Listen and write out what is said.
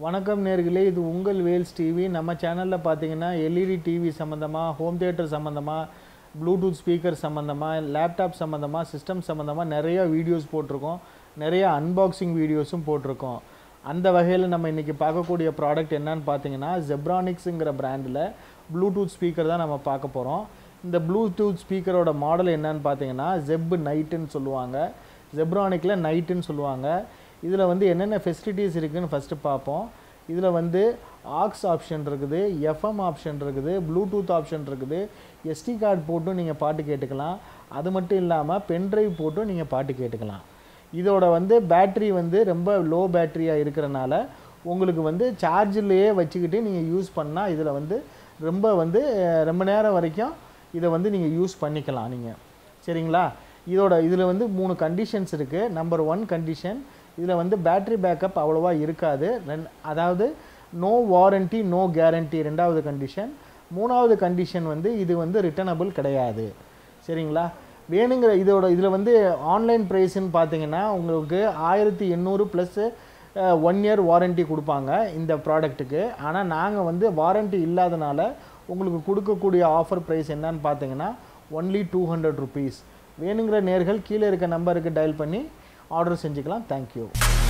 வணக்கம் நேர்களே இது உங்கள் வேல்ஸ் டிவி நம்ம சேனலில் பார்த்தீங்கன்னா எல்இடி டிவி சம்மந்தமாக ஹோம் தியேட்டர் சம்மந்தமாக ப்ளூடூத் ஸ்பீக்கர் சம்மந்தமாக லேப்டாப் சம்மந்தமாக சிஸ்டம் சம்மந்தமாக நிறைய வீடியோஸ் போட்டிருக்கோம் நிறைய அன்பாக்சிங் வீடியோஸும் போட்டிருக்கோம் அந்த வகையில் நம்ம இன்றைக்கி பார்க்கக்கூடிய ப்ராடக்ட் என்னன்னு பார்த்தீங்கன்னா ஜெப்ரானிக்ஸுங்கிற பிராண்டில் ப்ளூடூத் ஸ்பீக்கர் தான் நம்ம பார்க்க போகிறோம் இந்த ப்ளூடூத் ஸ்பீக்கரோட மாடல் என்னன்னு பார்த்தீங்கன்னா ஜெப் நைட்டுன்னு சொல்லுவாங்க ஜெப்ரானிக்கில் நைட்டுன்னு சொல்லுவாங்க இதில் வந்து என்னென்ன ஃபெசிலிட்டிஸ் இருக்குதுன்னு ஃபஸ்ட்டு பார்ப்போம் இதில் வந்து ஆக்ஸ் ஆப்ஷன் இருக்குது எஃப்எம் ஆப்ஷன் இருக்குது ப்ளூடூத் ஆப்ஷன் இருக்குது எஸ்டி கார்டு போட்டும் நீங்கள் பாட்டு கேட்டுக்கலாம் அது மட்டும் இல்லாமல் பென்ட்ரைவ் போட்டும் நீங்கள் பாட்டு கேட்டுக்கலாம் இதோட வந்து பேட்ரி வந்து ரொம்ப லோ பேட்டரியாக இருக்கிறனால உங்களுக்கு வந்து சார்ஜிலேயே வச்சுக்கிட்டு நீங்கள் யூஸ் பண்ணால் இதில் வந்து ரொம்ப வந்து அஹ், ரொம்ப நேரம் வரைக்கும் இதை வந்து நீங்கள் யூஸ் பண்ணிக்கலாம் நீங்கள் சரிங்களா இதோட இதில் வந்து மூணு கண்டிஷன்ஸ் இருக்குது நம்பர் ஒன் கண்டிஷன் இதில் வந்து பேட்டரி பேக்கப் அவ்வளோவா இருக்காது ரெண் அதாவது நோ வாரண்டி நோ கேரண்டி ரெண்டாவது கண்டிஷன் மூணாவது கண்டிஷன் வந்து இது வந்து ரிட்டர்னபிள் கிடையாது சரிங்களா வேணுங்கிற இதோட இதில் வந்து ஆன்லைன் ப்ரைஸ்ன்னு பார்த்தீங்கன்னா உங்களுக்கு ஆயிரத்தி எண்ணூறு ப்ளஸ்ஸு ஒன் இயர் வாரண்டி கொடுப்பாங்க இந்த ப்ராடக்ட்டுக்கு ஆனால் நாங்கள் வந்து வாரண்டி இல்லாதனால உங்களுக்கு கொடுக்கக்கூடிய ஆஃபர் ப்ரைஸ் என்னன்னு பார்த்தீங்கன்னா ஒன்லி டூ ஹண்ட்ரட் ருபீஸ் வேணுங்கிற நேர்கள் கீழே இருக்க நம்பருக்கு டயல் பண்ணி ஆர்டர் செஞ்சுக்கலாம் தேங்க்யூ